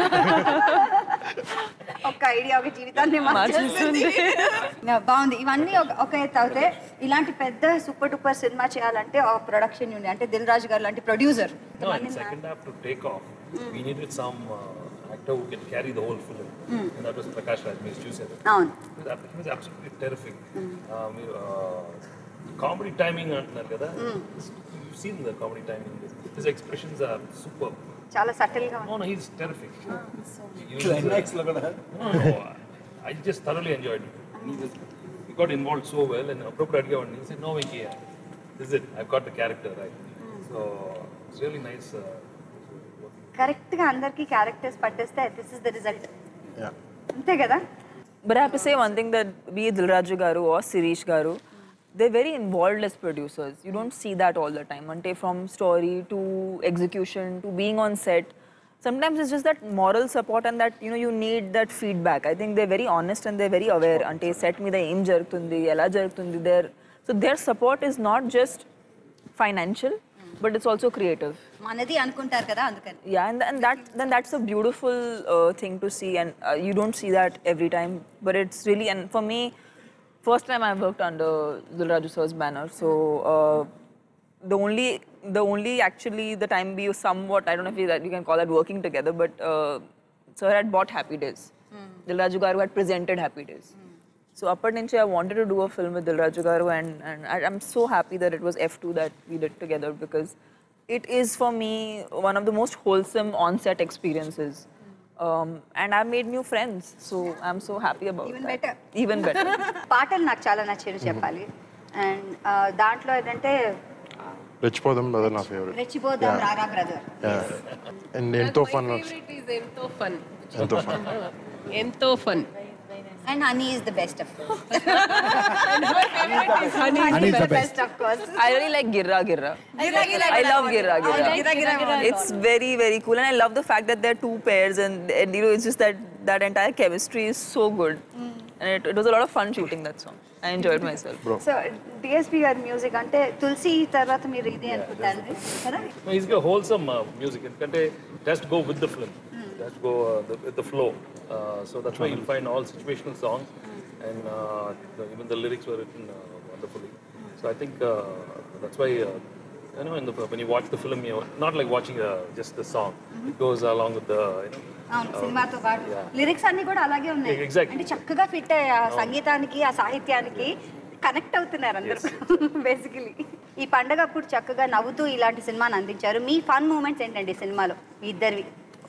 ఒక ఐడియా ఒక జీవితాన్ని మార్చేస్తుంది బాగుంది ఇవన్నీ ఒక ఒక ఎత్తు అవుతే ఇలాంటి పెద్ద సూపర్ డూపర్ సినిమా చేయాలంటే ఒక ప్రొడక్షన్ యూనిట్ అంటే దిల్ రాజు గారు లాంటి producer No, in second half to take off, we needed some uh, actor who can carry the whole film. And that was Prakash Raj, మీరు చూసారు అవును He was ab- he was absolutely terrific. Uh, మీరు comedy timing అంటున్నారు కదా you seen the comedy timing his expressions are super చాలా subtle గా no no he's terrific climax లో కూడా I just thoroughly enjoyed he got involved so well and అప్పుడప్పుడు అడిగేవాడిని he said no Vicky this is it I've got the character right so it's really nice uh, correct గా అందరికి characters పట్టేస్తే this is the result అంతే కదా But I have to say one thing that be it Dilraju Garu or Sirish Garu, they're very involved as producers. You don't see that all the time. Ante from story to execution to being on set. Sometimes it's just that moral support and that you know you need that feedback. I think they're very honest and they're very aware. Ante set మీద ఏం జరుగుతుంది ఎలా జరుగుతుంది their so their support is not just financial, but it's also creative. మనది అనుకుంటారు కదా అందుకని Yeah, and, and that then that's a beautiful uh, thing to see, and uh, you don't see that every time. But it's really, and for me, first time I worked under Zulraju sir's banner, so uh, the only the only actually the time we somewhat I don't know if you, that you can call that working together, but uh, sir had bought Happy Days. Dilraju Garu had presented Happy Days. So అప్పటి నుంచి I wanted to do a film with Dil Raju garu and and I'm so happy that it was F two that we did together because it is for me one of the most wholesome on-set experiences. Um, and I've made new friends, so I'm so happy about Even that. better. Even better. పాటలు నాకు చాలా నచ్చారు చెప్పాలి and దాంట్లో ఏంటంటే రెచ్చిపోదాం brother నా favourite రెచ్చిపోదాం రారా బ్రదర్ అండ్ ఎంతో ఫన్ Favorite is ఎంతో ఫన్ ఎంతో ఫన్ ఎంతో fun and honey is the best of honey Honey is the best. Best of course I really like Girra Girra. I love Girra Girra. It's very very cool, and I love the fact that there are two pairs, and, and you know it's just that that entire chemistry is so good, and it, it was a lot of fun shooting that song. I enjoyed myself. So DSP గారి music అంటే తులసి తర్వాత మీరు ఇది అనుకుంటాను కదా ease గా wholesome music ఎందుకంటే just go with the film just go with the flow so that's why you'll find all situational songs and even the lyrics were written wonderfully so I think that's why you know, in the, when you watch the film, you're not like watching uh, just the song. It goes along with the, you know, అవును సినిమాతో పాటు lyrics అన్ని కూడా అలాగే ఉన్నాయి Exactly. అంటే చక్కగా fit అయ్యాయి ఆ సంగీతానికి ఆ సాహిత్యానికి కనెక్ట్ అవుతున్నారు అందరూ బేసికలీ ఈ పండగ అప్పుడు చక్కగా నవ్వుతూ ఇలాంటి సినిమాని అందించారు మీ ఫన్ మూమెంట్స్ ఏంటండి ఈ సినిమాలో మీ ఇద్దరివి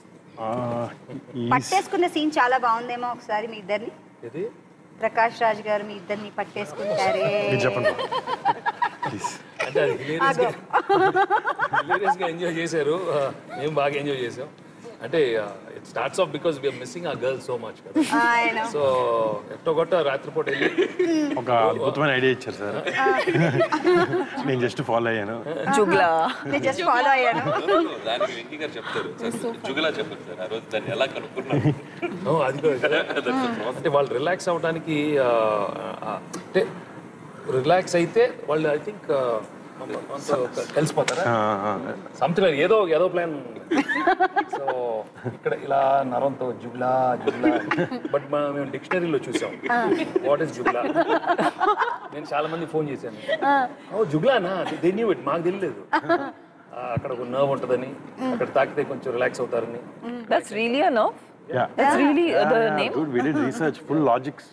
పట్టేసుకున్న సీన్ చాలా బాగుందేమో ఒకసారి మీ ఇద్దరిని ఇది ప్రకాష్ రాజ్ గారు మీ ఇద్దరిని పట్టేసుకుంటారే మీరు చెప్పండి ప్లీజ్ అంటే అది హిలేరియస్గా హిలేరియస్గా ఎంజాయ్ చేశారు Uh, మేము బాగా ఎంజాయ్ చేసాం అంటే it starts off because we're missing ఆ గర్ల్ సో మచ్ కదా ఆయన సో ఎట్టో గొట్ట రాత్రిపూట వెళ్ళి ఒక అద్భుతమైన ఐడియా ఇచ్చారు సార్ నేను జస్ట్ ఫాలో అయ్యాను Jugla. నేను జస్ట్ ఫాలో అయ్యాను దానికి వెంకీ గారు చెప్తారు సార్ జుగులా చెప్పారు సార్ ఆ రోజు దాన్ని ఎలా కనుక్కున్నారు No, అది కూడా కదా. అంటే వాళ్ళు రిలాక్స్ అవ్వడానికి ఆ, ఆ, అంటే రిలాక్స్ అయితే వాళ్ళు ఐ థింక్ కలిసిపోతారా సంథింగ్ ఏదో ఏదో ప్లాన్ సో ఇక్కడ ఇలా నరంతో జుగ్లా జుగ్లా బట్ మేము డిక్షనరీలో చూసాం వాట్ ఇస్ జుగ్లా నేను చాలా మంది ఫోన్ చేశాను ఓ జుగ్లానా దే న్యూ ఇట్ మాకు తెలియలేదు ఆ, అక్కడ ఒక నర్వ్ ఉంటుందని అక్కడ తాకితే కొంచెం రిలాక్స్ అవుతారని That's really a nerve. Yeah That's really uh, the name. Good we did research full logics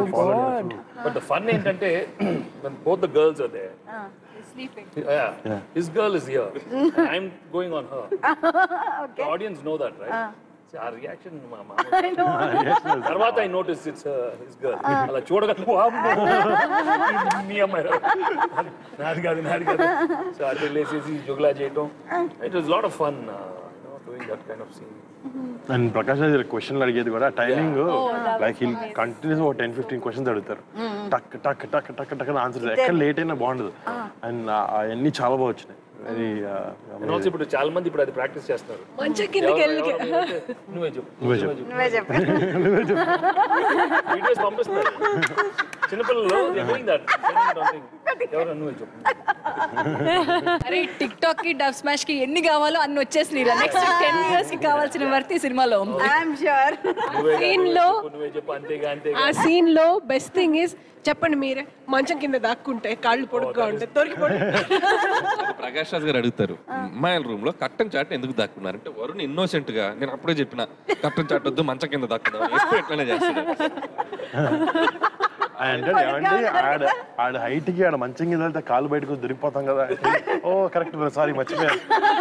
but the fun ఏంటంటే when both the girls are there Sleeping. yeah, his girl is here i'm going on her the audience know that right See, our reaction మా మామూలు. తర్వాత I notice it's his girl అలా చూడగానే వామ్మో, ఇది మీ అమ్మాయి రా. నాది కాదు నాది కాదు సో అటు వెళ్ళేసేసి జుగ్లా చేయటం it was lot of fun doing that kind of scene and Prakash Raj క్వశ్చన్లు అడిగేది కూడా టైమింగ్ లైక్ హిల్ కంటిన్యూస్ ఒక టెన్ ఫిఫ్టీన్ క్వశ్చన్స్ అడుగుతారు టక్ టక్ టక్ టక్ టక్ ఆన్సర్ ఎక్కడ లేట్ అయినా బాగుండదు అండ్ అవన్నీ చాలా బాగా వచ్చినాయి వెరీ అండ్ ఆల్సో ఇప్పుడు చాలా మంది ఇప్పుడు అది ప్రాక్టీస్ చేస్తారు మంచి కిందకి వెళ్ళి ఎవరు- ఎవరు- నువ్వే చెప్పు నువ్వే చెప్పు. నువ్వే చెప్పు వీడియోస్ పంపిస్తున్నారు చిన్నపిల్లలు డూయింగ్ దట్ ఎవరు నువ్వే చెప్పు అరే టిక్ టాక్ కి డబ్ స్మాష్ కి ఎన్ని కావాలో అన్ని వచ్చేసినాయి నెక్స్ట్ టెన్ ఇయర్స్ కి కావాల్సిన వర్తి సినిమాలో ఉంది ఐఎమ్ షూర్ నువ్వే Scene లో చెప్పు, నువ్వే చెప్పు అంతేగా అంతేగా ఆ సీన్ లో బెస్ట్ థింగ్ ఇస్ చెప్పండి మీరే మంచం కింద దాక్కుంటే కాళ్ళు పొడుగ్గా ఉంటాయి దొరికిపోయి ప్రకాష్ రాజ్ గారు అడుగుతారు అమ్మాయిల రూమ్ లో కట్టం చాట్ ఎందుకు దాక్కున్నారు అంటే వరుణ్ ఇన్నోసెంట్ గా నేను అప్పుడే చెప్పిన కట్టం చాట్ వద్దు మంచం కింద దాక్కుందాం ఎప్పుడు ఎట్లనే చేస్తాడు అంటే ఏమంటే ఆడ ఆడ హైట్ కి ఆడ మంచం కింద వెళ్తే కాలు బయటకు దొరికిపోతాం కదా ఓ కరెక్ట్ సారీ మర్చిపోయాను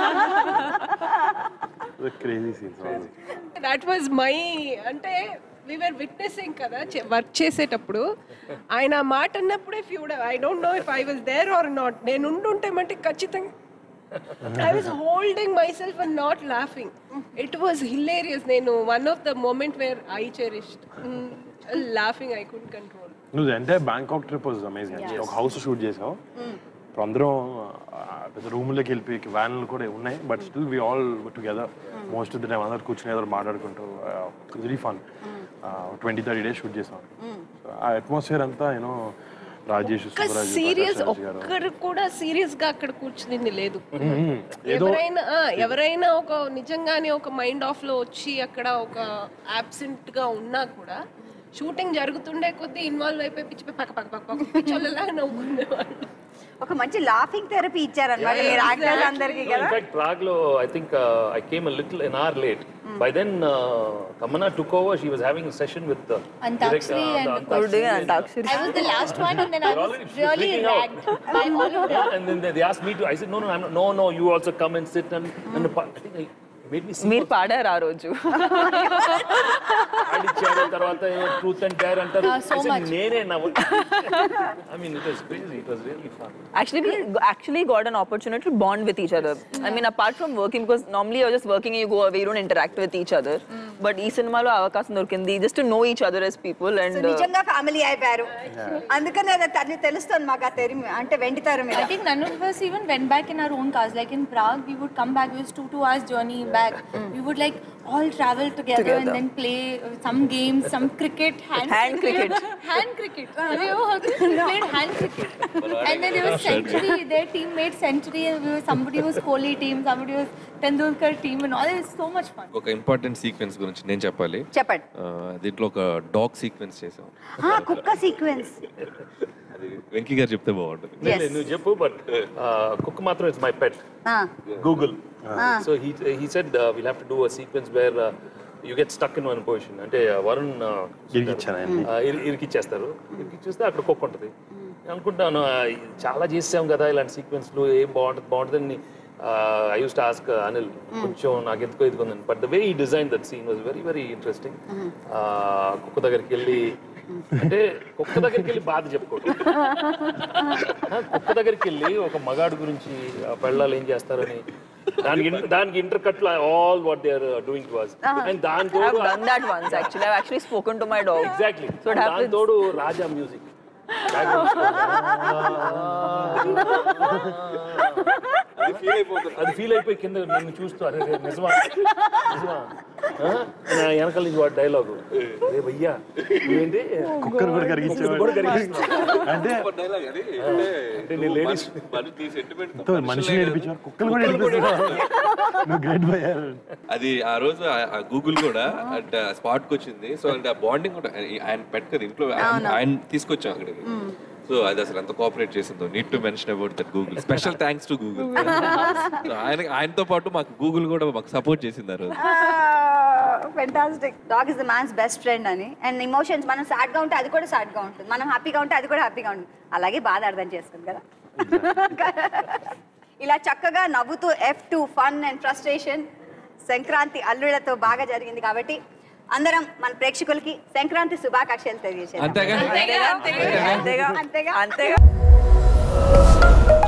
crazy scenes that was my అంటే వీఆర్ విట్నెసింగ్ కదా వర్క్ చేసేటప్పుడు ఆయన ఆ మాట అన్నప్పుడే ఫ్యూడ్ I don't know if I was there or not నేను ఉండుంటే మట్టి ఖచ్చితంగా I was holding myself and not laughing it was hilarious నేను one of the moment where I cherished laughing I could control నువ్వు అంటే Bangkok trip was amazing ఒక house shoot చేసావు ఇప్పుడు అందరం ఆ, పెద్ద రూమ్లోకి వెళ్ళిపోయి వ్యాన్లు కూడా ఉన్నాయి but still we all together most of the time అందరు కూర్చుని ఏదో మాట్లాడుకుంటూ very fun twenty thirty days shoot చేసాం ఆ అట్మాస్ఫియర్ అంతా యూనో రాజేష్ సుబ్బరాజు సీరియస్ ప్రకాష్ రాజ్ గారు ఒక్కరు కూడా సీరియస్ గా అక్కడ కూర్చుని లేదు మ్మ్. ఏదో ఎవరైనా ఆ, ఎవరైనా ఒక నిజంగానే ఒక మైండ్ ఆఫ్ లో వచ్చి అక్కడ ఒక అబ్సెంట్ గా ఉన్నా కూడా షూటింగ్ జరుగుతుండే కొద్దీ ఇన్వాల్వ్ అయిపోయి పిచ్చి పక్క పక్క పక్క పక్క పిచ్చోళ్ళలాగా నవ్వుకునేవాళ్ళు ఒక మంచి లాఫింగ్ థెరపీ ఇచ్చారన్నమాట మీరు యాక్టర్స్ అందరికీ కదా ఇన్ఫాక్ట్ ప్రాగ్ లో I think I came little an hour late by then కమనా took over she was having session with Antakshari and- Antakshari I was the last one, and then I You're was already really freaking out. ragged by all of them. Yeah, and then they, they asked me to. I said, no, no, I'm not, no, no. You also come and sit and and the, pa- I think I made me. మీరు పాడారు ఆ రోజు పాడిచ్చారు తర్వాత truth and dare అంటారు Ah, so I said, much. నేనే నవ్వు I mean it was crazy it was really fun actually we g- actually got an opportunity to bond with each other i mean apart from working because normally you're just working and you go away you don't interact with each other but ఈ సినిమాలో అవకాశం దొరికింది just to know each other as people so and uh, నిజంగా family అయిపోయారు అందుకని అది తన్ని తెలుస్తుంది మాకు ఆ తెరి అంటే వెండితారు I మీద think none of us even went back in our own cars. Like in Prague, we would come back. It was two two hours journey back. We would like all travel together, and Together. then play uh, some games, some cricket, hand, Hand cricket. hand cricket. Have you ever heard this? We played hand cricket. and then there was Century. Their team made Century, and we were, somebody was Kohli team, somebody was Tendulkar team, and all. It was so much fun. ఒక important sequence గురించి నేను చెప్పాలి చెప్పండి ఆ, దీంట్లో ఒక dog sequence చేసాం ఆ, కుక్క సీక్వెన్స్ అది వెంకీ గారు చెప్తే బాగుంటుంది Yes. నువ్వు చెప్పు బట్ కుక్ మాత్రం it's my pet Google so he he said will have to do a sequence where you get stuck in one position అంటే వరుణ్ uh, ఇరికిచ్చాను ఆయన్ని. ఆ, ఇరి- ఇరికిచ్చేస్తారు ఇరికిచ్చేస్తే అక్కడ కుక్క ఉంటుంది నేను అనుకుంటాను ఆ, చాలా చేసాం కదా ఇలాంటి సీక్వెన్స్లు ఏం బాగుంటుంది బాగుంటుందని I use to ask Anil కొంచెం నాకు ఎందుకో ఇది ఉందని బట్ ద వే ఈ design that scene was very very interesting కుక్క దగ్గరికి వెళ్ళి అంటే కుక్క దగ్గరికి వెళ్ళి బాధ చెప్పుకోవడం ఆ, కుక్క దగ్గరికి వెళ్ళి ఒక మగాడు గురించి ఆ పెళ్ళాలు ఏం చేస్తారని దానికి ఇన్- దానికి intercut all what they are doing to us and దాని i've తోడు done that once actually i've actually spoken to my dog exactly So it దాని happens. తోడు రాజా మ్యూజిక్ అది ఫీల్ అయిపోయి కింద నన్ను చూస్తూ అరే రే, నిజమా నిజమా ఆ? నా వెనకాల నుంచి వాడు డైలాగు రే భయ్యా నువ్వేంటి కుక్కర్ కూడా కరిగించేవాడు. కూడా కరిగిస్తున్నావు. అంటే అంటే నేను లేడీస్ ఎంతో మనిషిని నేర్పించారు కుక్కలు కూడా నేర్పిస్తున్నారు నువ్వు గ్రేట్ పోయారు అది ఆ రోజు ఆ- ఆ గూగుల్ కూడా అంటే స్పాట్ కి వచ్చింది సో అంటే ఆ బాండింగ్ కూడా ఆయన పెట్ కదా ఇంట్లో ఆయన ఆయన తీసుకొచ్చాం అక్కడికి సో అది అసలు ఎంత కోఆపరేట్ చేసిందో need to mention about that Google special thanks to Google ఆయన ఆయనతో పాటు మాకు గూగుల్ కూడా మాకు సపోర్ట్ చేసింది ఆ రోజు fantastic dog is the man's best friend అని అండ్ ఇమోషన్స్ మనం sad గా ఉంటే అది కూడా sad గా ఉంటుంది మనం హ్యాపీగా ఉంటే అది కూడా హ్యాపీగా ఉంటుంది అలాగే బాధ అర్థం చేసుకుంది కదా ఇలా చక్కగా నవ్వుతూ F two fun and frustration Sankranti అల్లుళ్ళతో బాగా జరిగింది కాబట్టి అందరం మన ప్రేక్షకులకి సంక్రాంతి శుభాకాంక్షలు తెలియజేసాం అంతేగా అంతేగా అంతేగా అంతేగా అంతేగా